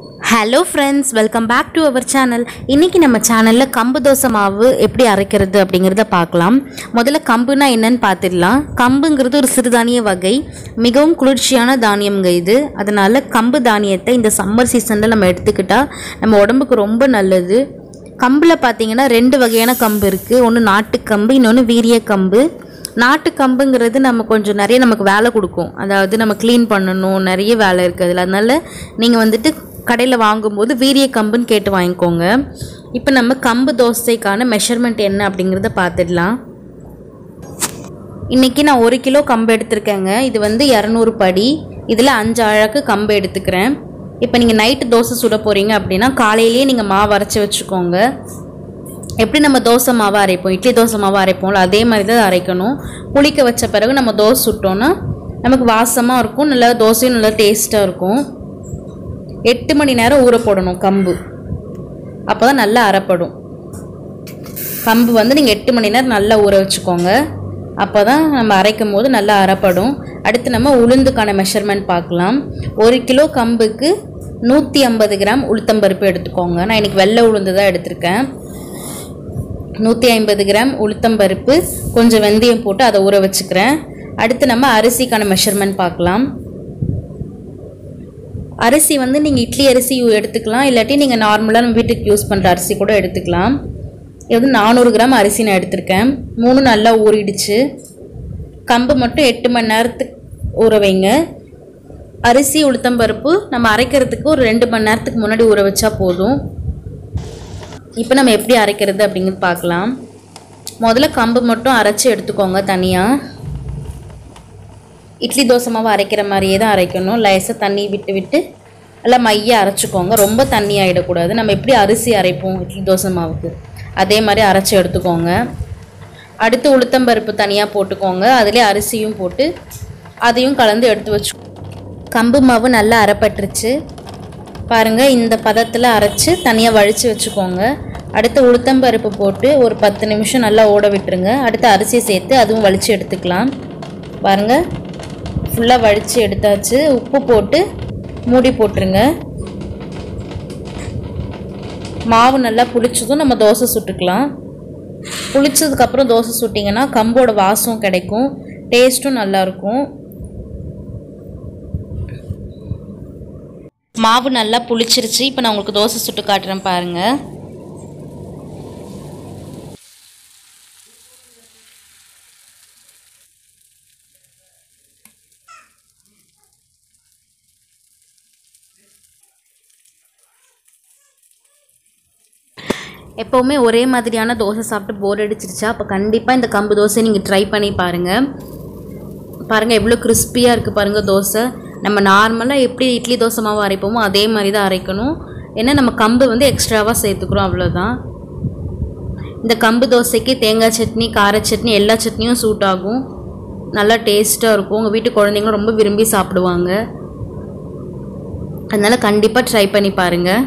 hello friends welcome back to our channel இன்றைக்கி நம்ம சேனலில் கம்பு தோசை மாவு எப்படி அரைக்கிறது அப்படிங்கிறத பார்க்கலாம் முதல்ல கம்புனா என்னன்னு பார்த்துடலாம் கம்புங்கிறது ஒரு சிறுதானிய வகை மிகவும் குளிர்ச்சியான தானியம்ங்க இது அதனால் கம்பு தானியத்தை இந்த சம்மர் சீசனில் நம்ம எடுத்துக்கிட்டால் நம்ம உடம்புக்கு ரொம்ப நல்லது கம்பில் பார்த்தீங்கன்னா ரெண்டு வகையான கம்பு இருக்குது ஒன்று நாட்டுக்கம்பு இன்னொன்று வீரிய கம்பு நாட்டு கம்புங்கிறது நம்ம கொஞ்சம் நிறைய நமக்கு வேலை கொடுக்கும் அதாவது நம்ம க்ளீன் பண்ணணும் நிறைய வேலை இருக்குது அதில் அதனால் நீங்கள் வந்துட்டு கடையில் வாங்கும்போது வீரிய கம்புன்னு கேட்டு வாங்கிக்கோங்க இப்போ நம்ம கம்பு தோசைக்கான மெஷர்மெண்ட் என்ன அப்படிங்கிறத பார்த்துடலாம் இன்றைக்கி நான் ஒரு கிலோ கம்பு எடுத்திருக்கேங்க இது வந்து இரநூறு படி இதில் அஞ்சு அழகு கம்பு எடுத்துக்கிறேன் இப்போ நீங்கள் நைட்டு தோசை சுட போகிறீங்க அப்படின்னா காலையிலேயே நீங்கள் மாவு அரைச்சி வச்சுக்கோங்க எப்படி நம்ம தோசை மாவு அரைப்போம் இட்லி தோசை மாவு அரைப்போம்ல அதே மாதிரி தான் அரைக்கணும் புளிக்க வச்ச பிறகு நம்ம தோசை சுட்டோன்னா நமக்கு வாசமாக இருக்கும் நல்லா தோசையும் நல்லா டேஸ்ட்டாக இருக்கும் எட்டு மணி நேரம் ஊற போடணும் கம்பு அப்போ தான் நல்லா அரைப்படும் கம்பு வந்து நீங்கள் எட்டு மணி நேரம் நல்லா ஊற வச்சுக்கோங்க அப்போ தான் நம்ம அரைக்கும் போது நல்லா அரைப்படும் அடுத்து நம்ம உளுந்துக்கான மெஷர்மெண்ட் பார்க்கலாம் ஒரு கிலோ கம்புக்கு நூற்றி ஐம்பது கிராம் உளுத்தம்பருப்பு எடுத்துக்கோங்க நான் இன்றைக்கி வெள்ளை உளுந்து தான் எடுத்திருக்கேன் நூற்றி ஐம்பது கிராம் உளுத்தம்பருப்பு கொஞ்சம் வெந்தயம் போட்டு அதை ஊற வச்சுக்கிறேன் அடுத்து நம்ம அரிசிக்கான மெஷர்மெண்ட் பார்க்கலாம் அரிசி வந்து நீங்கள் இட்லி அரிசி எடுத்துக்கலாம் இல்லாட்டி நீங்கள் நார்மலாக நம்ம வீட்டுக்கு யூஸ் பண்ணுற அரிசி கூட எடுத்துக்கலாம் இது வந்து நானூறு கிராம் அரிசி நான் எடுத்திருக்கேன் மூணு நல்லா ஊறிடுச்சு கம்பு மட்டும் எட்டு மணி நேரத்துக்கு ஊற வைங்க அரிசி உளுத்தம்பருப்பு நம்ம அரைக்கிறதுக்கு ஒரு ரெண்டு மணி நேரத்துக்கு முன்னாடி ஊற வச்சா போதும் இப்போ நம்ம எப்படி அரைக்கிறது அப்படிங்கிறது பார்க்கலாம் முதல்ல கம்பு மட்டும் அரைச்சி எடுத்துக்கோங்க தனியாக இட்லி தோசை மாவு அரைக்கிற மாதிரியே தான் அரைக்கணும் லேசாக தண்ணி விட்டு விட்டு நல்லா மைய அரைச்சிக்கோங்க ரொம்ப தண்ணி ஆகிடக்கூடாது நம்ம எப்படி அரிசி அரைப்போம் இட்லி தோசை மாவுக்கு அதே மாதிரி அரைச்சி எடுத்துக்கோங்க அடுத்து உளுத்தம்பருப்பு தனியாக போட்டுக்கோங்க அதிலே அரிசியும் போட்டு அதையும் கலந்து எடுத்து வச்சு கம்பு மாவு நல்லா அரைப்பட்டுருச்சு பாருங்கள் இந்த பதத்தில் அரைச்சி தனியாக வழித்து வச்சுக்கோங்க அடுத்து உளுத்தம்பருப்பு போட்டு ஒரு பத்து நிமிஷம் நல்லா ஓட விட்டுருங்க அடுத்து அரிசி சேர்த்து அதுவும் வலித்து எடுத்துக்கலாம் பாருங்கள் ஃபுல்லாக வழித்து எடுத்தாச்சு உப்பு போட்டு மூடி போட்டுருங்க மாவு நல்லா புளிச்சதும் நம்ம தோசை சுட்டுக்கலாம் புளிச்சதுக்கப்புறம் தோசை சுட்டிங்கன்னா கம்போட வாசம் கிடைக்கும் டேஸ்ட்டும் நல்லாயிருக்கும் மாவு நல்லா புளிச்சிருச்சு இப்போ நான் உங்களுக்கு தோசை சுட்டு காட்டுறேன் பாருங்கள் எப்போவுமே ஒரே மாதிரியான தோசை சாப்பிட்டு போர் அடிச்சிருச்சா அப்போ கண்டிப்பாக இந்த கம்பு தோசை நீங்கள் ட்ரை பண்ணி பாருங்கள் பாருங்கள் எவ்வளோ கிறிஸ்பியாக இருக்குது பாருங்கள் தோசை நம்ம நார்மலாக எப்படி இட்லி தோசை மாவு அரைப்போமோ அதே மாதிரி தான் அரைக்கணும் ஏன்னா நம்ம கம்பு வந்து எக்ஸ்ட்ராவாக சேர்த்துக்கிறோம் அவ்வளோதான் இந்த கம்பு தோசைக்கு தேங்காய் சட்னி கார சட்னி எல்லா சட்னியும் சூட் ஆகும் நல்லா டேஸ்ட்டாக இருக்கும் உங்கள் வீட்டு குழந்தைங்களும் ரொம்ப விரும்பி சாப்பிடுவாங்க அதனால் கண்டிப்பாக ட்ரை பண்ணி பாருங்கள்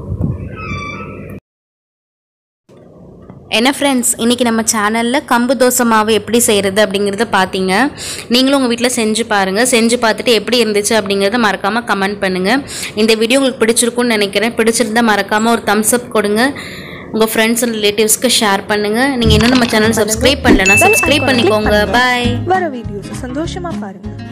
என்ன ஃப்ரெண்ட்ஸ் இன்றைக்கி நம்ம சேனலில் கம்பு தோசை மாவு எப்படி செய்கிறது அப்படிங்கிறத பார்த்தீங்க நீங்களும் உங்கள் வீட்டில் செஞ்சு பாருங்கள் செஞ்சு பார்த்துட்டு எப்படி இருந்துச்சு அப்படிங்கிறத மறக்காமல் கமெண்ட் பண்ணுங்கள் இந்த வீடியோ உங்களுக்கு பிடிச்சிருக்குன்னு நினைக்கிறேன் பிடிச்சிருந்தா மறக்காமல் ஒரு தம்ஸ் அப் கொடுங்க உங்கள் ஃப்ரெண்ட்ஸ் அண்ட் ரிலேட்டிவ்ஸ்க்கு ஷேர் பண்ணுங்கள் நீங்கள் இன்னும் நம்ம சேனல் சப்ஸ்கிரைப் பண்ணலன்னா சப்ஸ்கிரைப் பண்ணிக்கோங்க பாய் வர வீடியோஸ் சந்தோஷமா பாருங்க